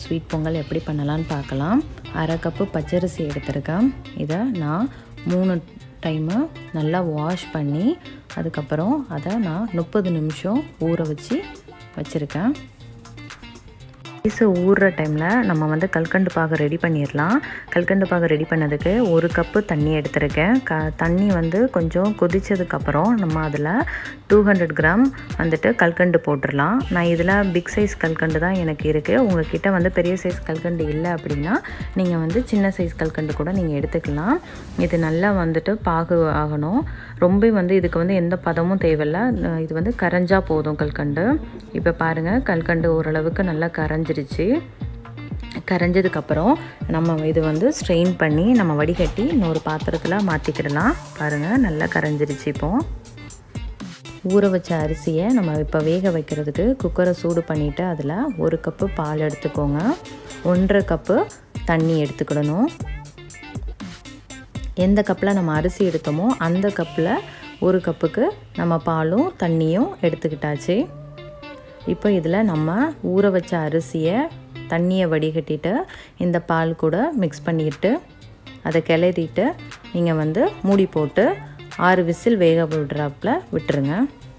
sweet Pongal எப்படி பண்ணலான்னு பார்க்கலாம் அரை கப்பு பச்சரிசி எடுத்திருக்கேன் இதை நான் மூணு டைமு நல்லா வாஷ் பண்ணி அதுக்கப்புறம் அதை நான் முப்பது நிமிஷம் ஊற வச்சு வச்சுருக்கேன் ரைஸு ஊறுற டைமில் நம்ம வந்து கல்கண்டு பாகு ரெடி பண்ணிடலாம் கல்கண்டு பாகு ரெடி பண்ணதுக்கு ஒரு கப்பு தண்ணி எடுத்திருக்கேன் க தண்ணி வந்து கொஞ்சம் கொதித்ததுக்கப்புறம் நம்ம அதில் டூ ஹண்ட்ரட் கிராம் வந்துட்டு கல்கண்டு போட்டுடலாம் நான் இதில் பிக் சைஸ் கல்கண்டு தான் எனக்கு இருக்குது உங்கள்கிட்ட வந்து பெரிய சைஸ் கல்கண்டு இல்லை அப்படின்னா நீங்கள் வந்து சின்ன சைஸ் கல்கண்டு கூட நீங்கள் எடுத்துக்கலாம் இது நல்லா வந்துட்டு பாகு ஆகணும் ரொம்ப வந்து இதுக்கு வந்து எந்த பதமும் தேவையில்லை இது வந்து கரைஞ்சா போதும் கல்கண்டு இப்போ பாருங்கள் கல்கண்டு ஓரளவுக்கு நல்லா கரைஞ்சிருச்சு கரைஞ்சதுக்கப்புறம் நம்ம இது வந்து ஸ்ட்ரெயின் பண்ணி நம்ம வடிகட்டி இன்னொரு பாத்திரத்தில் மாற்றிக்கிடலாம் பாருங்கள் நல்லா கரைஞ்சிருச்சு இப்போது ஊற வச்ச அரிசியை நம்ம இப்போ வேக வைக்கிறதுக்கு குக்கரை சூடு பண்ணிவிட்டு அதில் ஒரு கப்பு பால் எடுத்துக்கோங்க ஒன்றரை கப்பு தண்ணி எடுத்துக்கிடணும் எந்த கப்பில் நம்ம அரிசி எடுத்தோமோ அந்த கப்பில் ஒரு கப்புக்கு நம்ம பாலும் தண்ணியும் எடுத்துக்கிட்டாச்சு இப்போ இதில் நம்ம ஊற வச்ச அரிசியை தண்ணியை வடிகட்டிட்டு இந்த பால் கூட மிக்ஸ் பண்ணிட்டு அதை கிளறிட்டு நீங்கள் வந்து மூடி போட்டு ஆறு விசில் வேக விடுறாப்புல விட்டுருங்க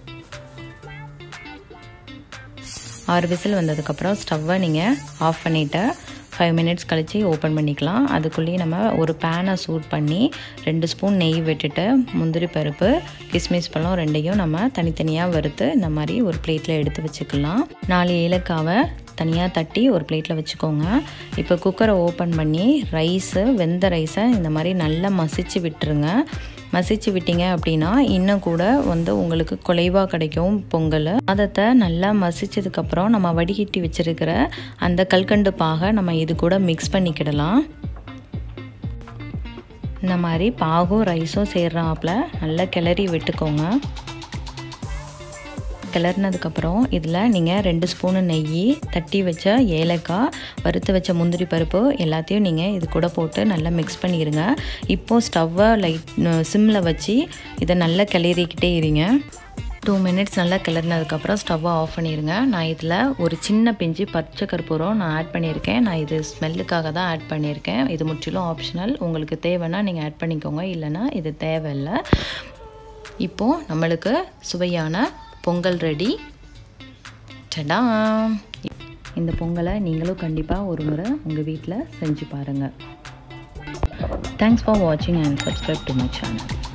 ஆறு விசில் வந்ததுக்கப்புறம் ஸ்டவ்வை நீங்கள் ஆஃப் பண்ணிவிட்டு ஃபைவ் மினிட்ஸ் கழித்து ஓப்பன் பண்ணிக்கலாம் அதுக்குள்ளேயே நம்ம ஒரு பேனை சூட் பண்ணி ரெண்டு ஸ்பூன் நெய் விட்டுட்டு முந்திரி பருப்பு கிஸ்மிஸ் பழம் ரெண்டையும் நம்ம தனித்தனியாக வறுத்து இந்த மாதிரி ஒரு பிளேட்டில் எடுத்து வச்சுக்கலாம் நாலு ஏலக்காவை தனியாக தட்டி ஒரு பிளேட்டில் வச்சுக்கோங்க இப்போ குக்கரை ஓப்பன் பண்ணி ரைஸு வெந்த ரைஸை இந்த மாதிரி நல்லா மசிச்சு விட்டுருங்க மசிச்சு விட்டீங்க அப்படின்னா இன்னும் கூட வந்து உங்களுக்கு குலைவாக கிடைக்கும் பொங்கல் அதத்தை நல்லா மசிச்சதுக்கப்புறம் நம்ம வடிகட்டி வச்சுருக்கிற அந்த கல்கண்டு பாகை நம்ம இது கூட மிக்ஸ் பண்ணிக்கிடலாம் இந்த மாதிரி பாகும் ரைஸும் சேர்றாப்புல நல்லா கிளறி விட்டுக்கோங்க கிளறினதுக்கப்புறம் இதில் நீங்கள் ரெண்டு ஸ்பூனு நெய் தட்டி வச்ச ஏலக்காய் வறுத்து வச்ச முந்திரி பருப்பு எல்லாத்தையும் நீங்கள் இது கூட போட்டு நல்லா மிக்ஸ் பண்ணிடுங்க இப்போது ஸ்டவ்வை லைட் சிம்மில் வச்சு இதை நல்லா கிளறிக்கிட்டே இருங்க டூ மினிட்ஸ் நல்லா கிளறினதுக்கப்புறம் ஸ்டவ்வை ஆஃப் பண்ணிடுங்க நான் இதில் ஒரு சின்ன பிஞ்சு பச்சை கற்பூரம் நான் ஆட் பண்ணியிருக்கேன் நான் இது ஸ்மெல்லுக்காக தான் ஆட் பண்ணியிருக்கேன் இது முற்றிலும் ஆப்ஷனல் உங்களுக்கு தேவைன்னா நீங்கள் ஆட் பண்ணிக்கோங்க இல்லைன்னா இது தேவையில்லை இப்போது நம்மளுக்கு சுவையான பொங்கல் ரெடி டடா இந்த பொங்கலை நீங்களும் கண்டிப்பாக ஒரு முறை உங்கள் வீட்டில் செஞ்சு பாருங்கள் தேங்க்ஸ் ஃபார் வாட்சிங் and subscribe to my channel